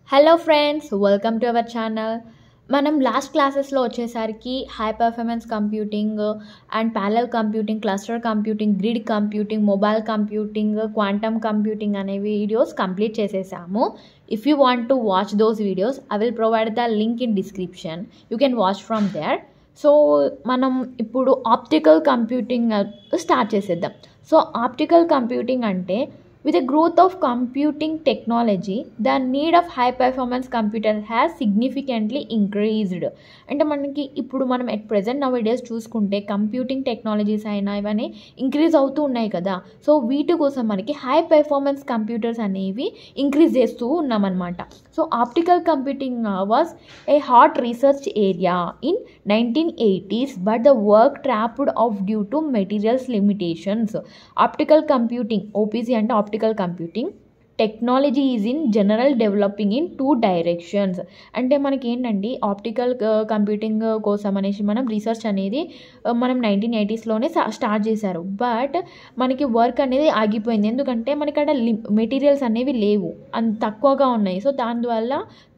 hello friends welcome to our channel మనం last క్లాసెస్లో వచ్చేసరికి high performance computing and parallel computing cluster computing grid computing mobile computing quantum computing అనే videos complete చేసేసాము if you want to watch those videos I will provide the link in description you can watch from there so మనం ఇప్పుడు optical computing start చేసేద్దాం so optical computing అంటే with the growth of computing technology the need of high performance computer has significantly increased అంటే మనకి ఇప్పుడు మనం at present nowadays చూసుకుంటే computing technologies అయినా ఇవన్నీ ఇంక్రీజ్ అవుతూ ఉన్నాయి కదా సో వీటి కోసం మనకి హై పెర్ఫార్మెన్స్ కంప్యూటర్స్ అనేవి ఇంక్రీజ్ చేస్తూ ఉన్నామన్నమాట so optical computing was a hot research area in nineteen eighties but the work dropped off due to materials limitations optical computing OPC అంటే optical computing technology is in general developing in two directions అంటే మనకి ఏంటండి optical computing కోసం అనేసి మనం research అనేది మనం నైన్టీన్ ఎయిటీస్లోనే స్టార్ట్ చేశారు బట్ మనకి వర్క్ అనేది ఆగిపోయింది ఎందుకంటే మనకి అక్కడ మెటీరియల్స్ అనేవి లేవు అంత తక్కువగా ఉన్నాయి సో దానివల్ల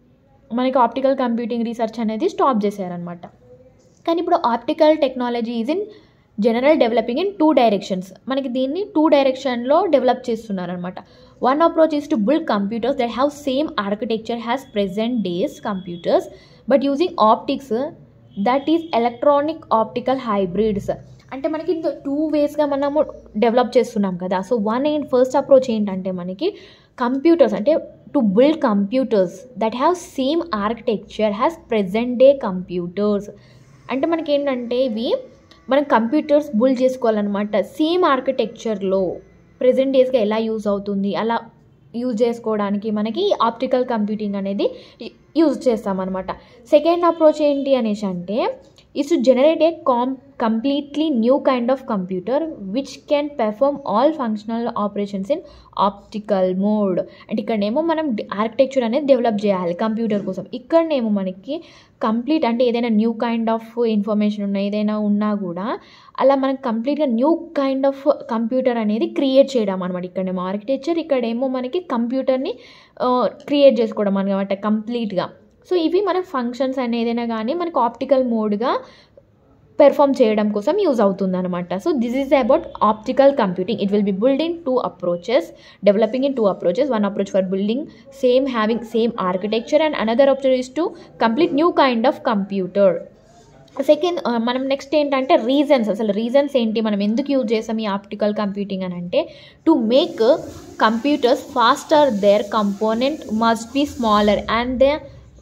మనకి ఆప్టికల్ కంప్యూటింగ్ రీసెర్చ్ అనేది స్టాప్ చేశారనమాట కానీ ఇప్పుడు optical technology is in general developing in two directions మనకి దీన్ని టూ డైరెక్షన్లో డెవలప్ చేస్తున్నారనమాట one approach is to build computers that have same architecture has present days computers but using optics that is electronic optical hybrids అంటే మనకి two వేస్గా మనము develop చేస్తున్నాం కదా సో వన్ ఏంటి ఫస్ట్ అప్రోచ్ ఏంటంటే మనకి కంప్యూటర్స్ అంటే to build computers that have same architecture has present day computers అంటే మనకి ఏంటంటే ఇవి మనం కంప్యూటర్స్ బుల్డ్ చేసుకోవాలన్నమాట సేమ్ ఆర్కిటెక్చర్లో ప్రజెంట్ డేస్గా ఎలా యూజ్ అవుతుంది అలా యూజ్ చేసుకోవడానికి మనకి ఆప్టికల్ కంప్యూటింగ్ అనేది యూజ్ చేస్తామన్నమాట సెకండ్ అప్రోచ్ ఏంటి అనేసి అంటే is to generate a com- completely new kind of computer which can perform all functional operations in optical mode అంటే ఇక్కడనేమో మనం ఆర్కిటెక్చర్ అనేది డెవలప్ చేయాలి కంప్యూటర్ కోసం ఇక్కడనేమో మనకి కంప్లీట్ అంటే ఏదైనా న్యూ కైండ్ ఆఫ్ ఇన్ఫర్మేషన్ ఉన్నా ఏదైనా ఉన్నా కూడా అలా మనకి కంప్లీట్గా న్యూ కైండ్ ఆఫ్ కంప్యూటర్ అనేది క్రియేట్ చేయడం అనమాట ఇక్కడేమో ఆర్కిటెక్చర్ ఇక్కడేమో మనకి కంప్యూటర్ని క్రియేట్ చేసుకోవడం అనమాట కంప్లీట్గా సో ఇవి మన ఫంక్షన్స్ అని ఏదైనా కానీ మనకు ఆప్టికల్ మోడ్గా పెర్ఫామ్ చేయడం కోసం యూజ్ అవుతుంది అనమాట so this is about optical computing it will be build in two approaches developing in two approaches one approach for building same having same architecture and another approach is to complete new kind of computer second మనం next ఏంటంటే reasons అసలు reasons ఏంటి మనం ఎందుకు use చేసాం ఈ optical computing అని అంటే to make computers faster their component must be smaller and they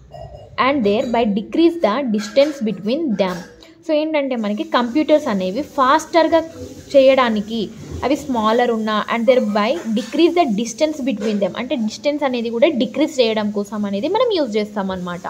and thereby decrease the distance between them so ఏంటంటే మనకి కంప్యూటర్స్ అనేవి ఫాస్టర్గా చేయడానికి అవి స్మాలర్ ఉన్నా and thereby decrease the distance between them అంటే డిస్టెన్స్ అనేది కూడా డిక్రీజ్ చేయడం కోసం అనేది మనం యూజ్ చేస్తాం అనమాట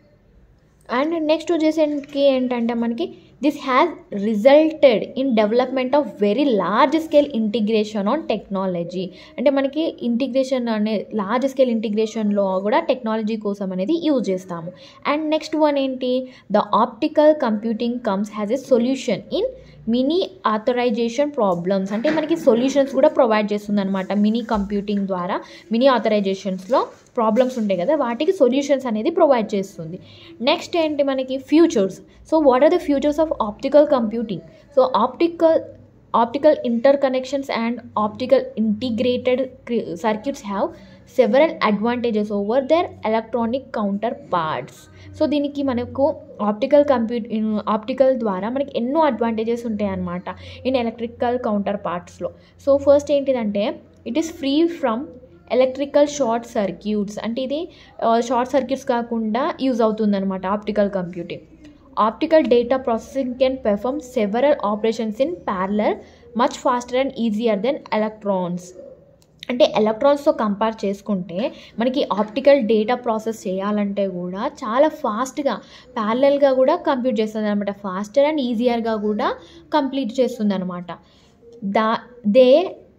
అండ్ నెక్స్ట్ వచ్చేసరికి ఏంటంటే మనకి this has resulted in development of very large scale integration on technology అంటే మనకి ఇంటిగ్రేషన్ అనే లార్జ్ స్కేల్ ఇంటిగ్రేషన్లో కూడా టెక్నాలజీ కోసం అనేది యూజ్ చేస్తాము అండ్ నెక్స్ట్ వన్ ఏంటి the optical computing comes has a solution in miniaturization problems అంటే మనకి సొల్యూషన్స్ కూడా ప్రొవైడ్ చేస్తుంది అనమాట మినీ కంప్యూటింగ్ ద్వారా మినీ ఆథరైజేషన్స్లో ప్రాబ్లమ్స్ ఉంటాయి కదా వాటికి సొల్యూషన్స్ అనేది ప్రొవైడ్ చేస్తుంది నెక్స్ట్ ఏంటి మనకి futures so what are the futures of optical computing so optical optical interconnections and optical integrated circuits have several advantages over their electronic counterparts so దీనికి మనకు optical compute optical ద్వారా మనకి ఎన్నో advantages ఉంటాయి అన్నమాట in electrical కౌంటర్ పార్ట్స్లో so first ఏంటిదంటే it is free from electrical short circuits అంటే ఇది షార్ట్ సర్క్యూట్స్ కాకుండా యూజ్ అవుతుందన్నమాట optical computing optical data processing can perform several operations in parallel much faster and easier than electrons అంటే ఎలక్ట్రాన్స్తో compare చేసుకుంటే మనకి ఆప్టికల్ డేటా ప్రాసెస్ చేయాలంటే కూడా చాలా ఫాస్ట్గా ప్యారలల్గా కూడా కంప్యూట్ చేస్తుంది అనమాట ఫాస్టర్ అండ్ ఈజియర్గా కూడా కంప్లీట్ చేస్తుంది అనమాట దా దే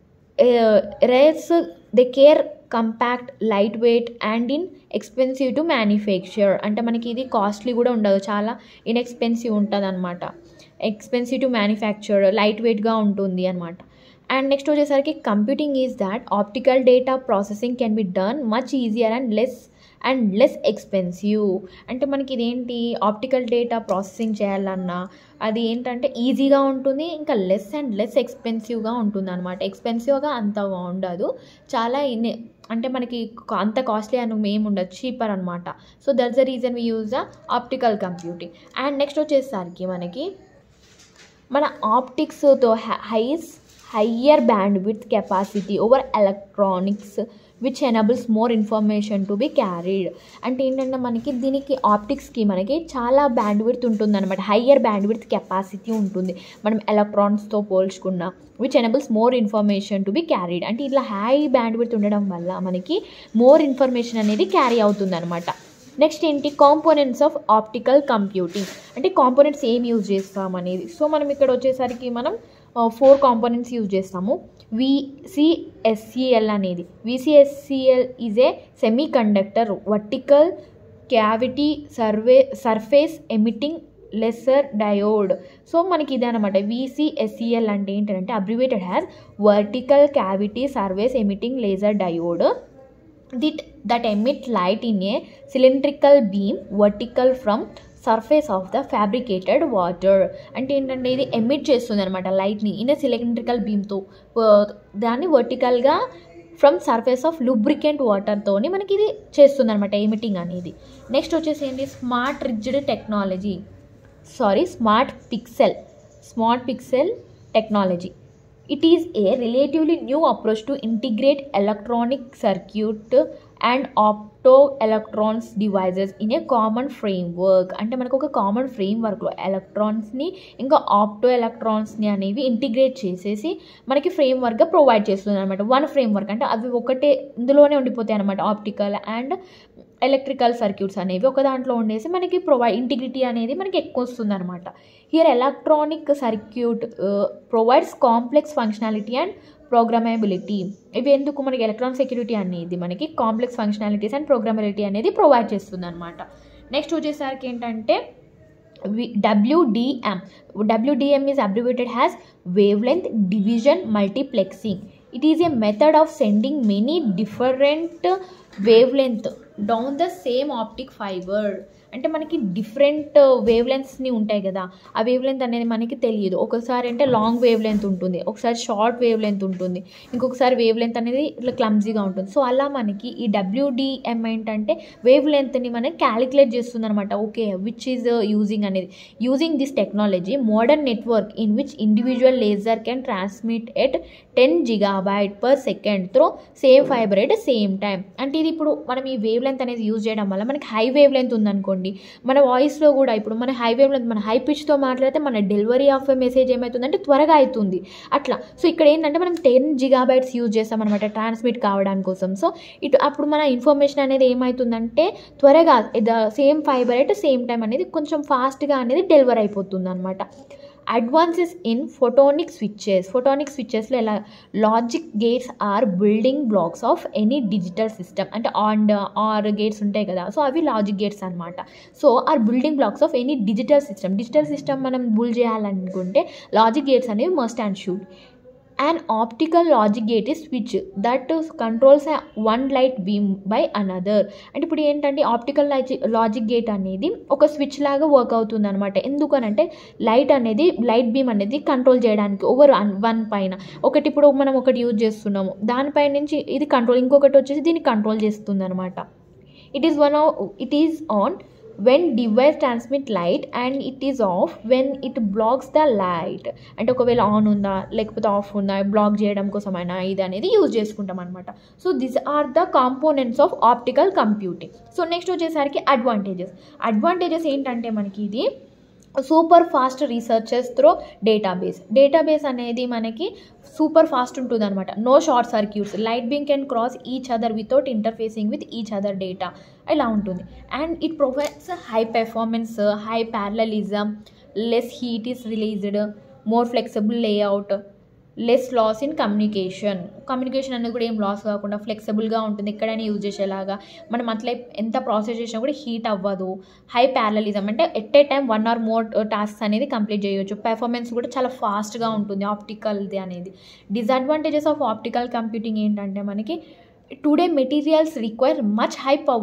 రేస్ దే కేర్ compact lightweight and inexpensive to manufacture అంటే మనకి ఇది కాస్ట్లీ కూడా ఉండదు చాలా ఇన్ఎక్స్పెన్సివ్ ఉంటుంది అనమాట ఎక్స్పెన్సివ్ టు మ్యానుఫ్యాక్చర్ లైట్ వెయిట్గా ఉంటుంది అనమాట అండ్ నెక్స్ట్ వచ్చేసరికి computing is that optical data processing can be done much easier and less and less expensive అంటే మనకి ఇదేంటి ఆప్టికల్ డేటా ప్రాసెసింగ్ చేయాలన్నా అది ఏంటంటే ఈజీగా ఉంటుంది ఇంకా లెస్ అండ్ లెస్ ఎక్స్పెన్సివ్గా ఉంటుంది అనమాట ఎక్స్పెన్సివ్గా అంతగా ఉండదు చాలా ఇన్ అంటే మనకి అంత కాస్ట్లీ అని ఏమి ఉండదు చీపర్ అనమాట so that's the reason we use the optical computing and next వచ్చేసరికి మనకి మన ఆప్టిక్స్తో has higher bandwidth capacity over electronics which enables more information to be carried అంటే ఏంటంటే మనకి దీనికి ఆప్టిక్స్కి మనకి చాలా బ్యాండ్ విడ్త్ ఉంటుంది అనమాట హయ్యర్ బ్యాండ్ విడ్త్ కెపాసిటీ ఉంటుంది మనం ఎలక్ట్రాన్స్తో పోల్చుకున్న which enables more information to be carried అంటే ఇట్లా హై బ్యాండ్ విడ్త్ ఉండడం వల్ల మనకి మోర్ ఇన్ఫర్మేషన్ అనేది క్యారీ అవుతుంది అనమాట నెక్స్ట్ ఏంటి కాంపోనెంట్స్ ఆఫ్ ఆప్టికల్ కంప్యూటింగ్ అంటే కాంపోనెంట్స్ ఏం యూజ్ చేస్తాం అనేది సో మనం ఇక్కడ వచ్చేసరికి మనం ఫోర్ కాంపోనెంట్స్ యూజ్ చేస్తాము విసిఎస్సిఎల్ అనేది VCSCL is a semiconductor vertical cavity survey surface emitting laser diode so మనకి ఇదే అనమాట విసిఎస్సిఎల్ అంటే ఏంటంటే abbreviated has vertical cavity surveys emitting laser diode did that emit light in a cylindrical beam vertical from surface of the fabricated water అంటే ఏంటంటే ఇది emit చేస్తుంది అనమాట లైట్ని ఇన్ ఏ సిలిండ్రికల్ బీమ్తో దాన్ని వర్టికల్గా ఫ్రమ్ సర్ఫేస్ ఆఫ్ లూబ్రికెంట్ వాటర్తోని మనకి ఇది చేస్తుంది అనమాట ఎమిటింగ్ అనేది నెక్స్ట్ వచ్చేసి ఏంటి స్మార్ట్ రిజ్డ్ technology sorry smart pixel smart pixel technology it is a relatively new approach to integrate electronic circuit and opto electrons devices in a common framework అంటే మనకు ఒక కామన్ ఫ్రేమ్వర్క్లో ఎలక్ట్రాన్స్ని ఇంకా ఆప్టో ఎలక్ట్రాన్స్ని అనేవి ఇంటిగ్రేట్ చేసేసి మనకి ఫ్రేమ్వర్క్గా ప్రొవైడ్ చేస్తుంది అనమాట వన్ ఫ్రేమ్వర్క్ అంటే అవి ఒకటే ఇందులోనే ఉండిపోతాయి అనమాట ఆప్టికల్ అండ్ ఎలక్ట్రికల్ సర్క్యూట్స్ అనేవి ఒక దాంట్లో ఉండేసి మనకి ప్రొవైడ్ ఇంటిగ్రిటీ అనేది మనకి ఎక్కువ వస్తుంది అనమాట here electronic circuit provides complex functionality and programmability ఇవి ఎందుకు మనకి ఎలక్ట్రాన్ సెక్యూరిటీ అనేది మనకి కాంప్లెక్స్ ఫంక్షనాలిటీస్ అండ్ ప్రోగ్రామబిలిటీ అనేది ప్రొవైడ్ చేస్తుంది అనమాట నెక్స్ట్ వచ్చేసరికి ఏంటంటే WDM WDM is abbreviated has wavelength division multiplexing it is a method of sending many different wavelength down the same optic fibre అంటే మనకి different wave లెంత్స్ని ఉంటాయి కదా ఆ వేవ్ లెంత్ అనేది మనకి తెలియదు ఒకసారి అంటే లాంగ్ వేవ్ లెంత్ ఉంటుంది ఒకసారి షార్ట్ వేవ్ లెంత్ ఉంటుంది ఇంకొకసారి వేవ్ లెంత్ అనేది ఇట్లా క్లమ్జీగా ఉంటుంది సో అలా మనకి ఈ డబ్ల్యూడిఎం ఏంటంటే వేవ్ లెంత్ని మనం క్యాలిక్యులేట్ చేస్తుంది అనమాట ఓకే విచ్ ఈజ్ యూజింగ్ అనేది using this technology modern network in which individual laser can transmit at ten gigabyte per second through same fibre at same time అంటే ఇది ఇప్పుడు మనం ఈ వేవ్ లెంత్ అనేది యూజ్ చేయడం వల్ల మనకి హై వేవ్ లెంత్ ఉందనుకోండి మన వాయిస్లో కూడా ఇప్పుడు మన హై వేవ్ లెంత్ మన హై పిచ్తో మాట్లాడితే మన డెలివరీ ఆఫ్ ఎ మెసేజ్ ఏమవుతుందంటే త్వరగా అవుతుంది అట్లా సో ఇక్కడ ఏంటంటే మనం టెన్ జిగాబైట్స్ యూజ్ చేస్తాం అనమాట ట్రాన్స్మిట్ కావడానికి కోసం సో ఇటు అప్పుడు మన ఇన్ఫర్మేషన్ అనేది ఏమవుతుందంటే త్వరగా the same fibre at same time అనేది కొంచెం ఫాస్ట్గా అనేది డెలివర్ అయిపోతుంది అనమాట advances in photonic switches photonic స్విచ్చెస్లో ఎలా logic gates are building blocks of any digital system అంటే ఆన్ ఆర్ గేట్స్ ఉంటాయి కదా సో అవి లాజిక్ గేట్స్ అనమాట so are building blocks of any digital system digital system మనం బుల్ చేయాలనుకుంటే logic gates అనేవి must and should an optical logic gate is switch that controls a one light beam by another అంటే ఇప్పుడు ఏంటంటే optical logic gate అనేది ఒక switch లాగా work అవుతుంది అనమాట ఎందుకనంటే లైట్ అనేది లైట్ బీమ్ అనేది కంట్రోల్ చేయడానికి ఓవర్ వన్ పైన ఒకటి ఇప్పుడు మనం ఒకటి యూజ్ చేస్తున్నాము దానిపై నుంచి ఇది కంట్రోల్ ఇంకొకటి వచ్చేసి దీన్ని కంట్రోల్ చేస్తుంది అనమాట it is one it is on when device transmit light and it is off when it blocks the light అంటే ఒకవేళ ఆన్ ఉందా లేకపోతే ఆఫ్ ఉందా బ్లాక్ చేయడం కోసమైనా ఇది అనేది యూజ్ చేసుకుంటాం అనమాట so this are the components of optical computing so next వచ్చేసరికి అడ్వాంటేజెస్ అడ్వాంటేజెస్ ఏంటంటే మనకి ఇది super fast researches through database database అనేది మనకి సూపర్ ఫాస్ట్ ఉంటుంది అనమాట no short circuits light beam can cross each other without interfacing with each other data ఇలా ఉంటుంది and it provides high performance high parallelism less heat is released more flexible layout less loss in communication communication అనేది కూడా ఏం loss కాకుండా ఫ్లెక్సిబుల్గా ఉంటుంది ఎక్కడైనా use చేసేలాగా మనం అట్లా ఎంత ప్రాసెస్ చేసినా కూడా హీట్ అవ్వదు హై ప్యారలిజం అంటే at a time one or more tasks అనేది కంప్లీట్ చేయొచ్చు పెర్ఫార్మెన్స్ కూడా చాలా ఫాస్ట్గా ఉంటుంది ఆప్టికల్ది అనేది డిసడ్వాంటేజెస్ ఆఫ్ ఆప్టికల్ కంప్యూటింగ్ ఏంటంటే మనకి today materials require much high power to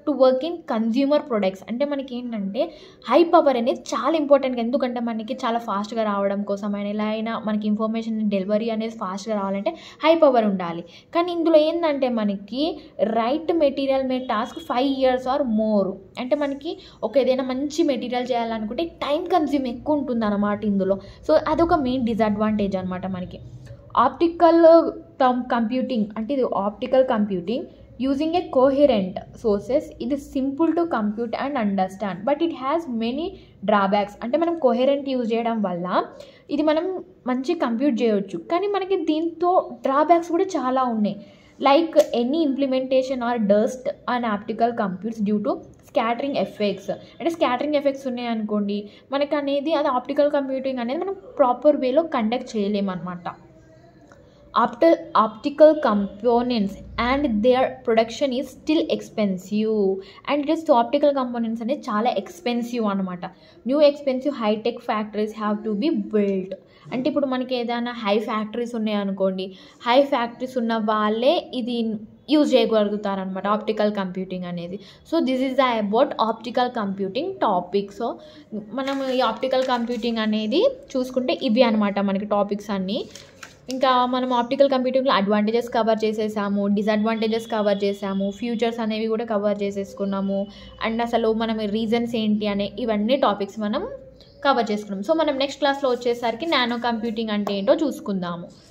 to work in consumer products అంటే మనకి ఏంటంటే హై పవర్ అనేది చాలా ఇంపార్టెంట్ ఎందుకంటే మనకి చాలా ఫాస్ట్గా రావడం కోసం అయినా ఎలా అయినా మనకి ఇన్ఫర్మేషన్ డెలివరీ అనేది ఫాస్ట్గా రావాలంటే హై పవర్ ఉండాలి కానీ ఇందులో ఏంటంటే మనకి right material may task five years or more అంటే మనకి ఒక ఏదైనా మంచి మెటీరియల్ చేయాలనుకుంటే టైం కన్జ్యూమ్ ఎక్కువ ఉంటుంది అన్నమాట ఇందులో సో అదొక మెయిన్ డిసడ్వాంటేజ్ అనమాట మనకి ఆప్టికల్ కంప్యూటింగ్ అంటే ఇది optical computing using a coherent sources ఇది simple to compute and understand but it has many drawbacks అంటే మనం కోహెరెంట్ యూజ్ చేయడం వల్ల ఇది మనం మంచి కంప్యూట్ చేయొచ్చు కానీ మనకి దీంతో డ్రాబ్యాక్స్ కూడా చాలా ఉన్నాయి like any implementation or dust and optical computes due to scattering effects అంటే స్కాటరింగ్ ఎఫెక్ట్స్ ఉన్నాయి అనుకోండి మనకి అనేది అది ఆప్టికల్ కంప్యూటింగ్ అనేది మనం ప్రాపర్ వేలో కండక్ట్ చేయలేమన్నమాట after optical components and there production is still expensive and it is optical components అనేది చాలా ఎక్స్పెన్సివ్ అనమాట new expensive hitech factories have to be build అంటే ఇప్పుడు మనకి ఏదైనా హై ఫ్యాక్టరీస్ ఉన్నాయనుకోండి హై ఫ్యాక్టరీస్ ఉన్న వాళ్ళే ఇది యూజ్ చేయగలుగుతారనమాట ఆప్టికల్ కంప్యూటింగ్ అనేది so this is the about optical computing topic so మనం ఈ ఆప్టికల్ కంప్యూటింగ్ అనేది చూసుకుంటే ఇవి అనమాట మనకి టాపిక్స్ అన్నీ ఇంకా మనం ఆప్టికల్ కంప్యూటింగ్లో అడ్వాంటేజెస్ కవర్ చేసేసాము డిసడ్వాంటేజెస్ కవర్ చేసాము ఫ్యూచర్స్ అనేవి కూడా కవర్ చేసేసుకున్నాము అండ్ అసలు మనం రీజన్స్ ఏంటి అనే ఇవన్నీ టాపిక్స్ మనం కవర్ చేసుకున్నాం సో మనం నెక్స్ట్ క్లాస్లో వచ్చేసరికి నానో కంప్యూటింగ్ అంటే ఏంటో చూసుకుందాము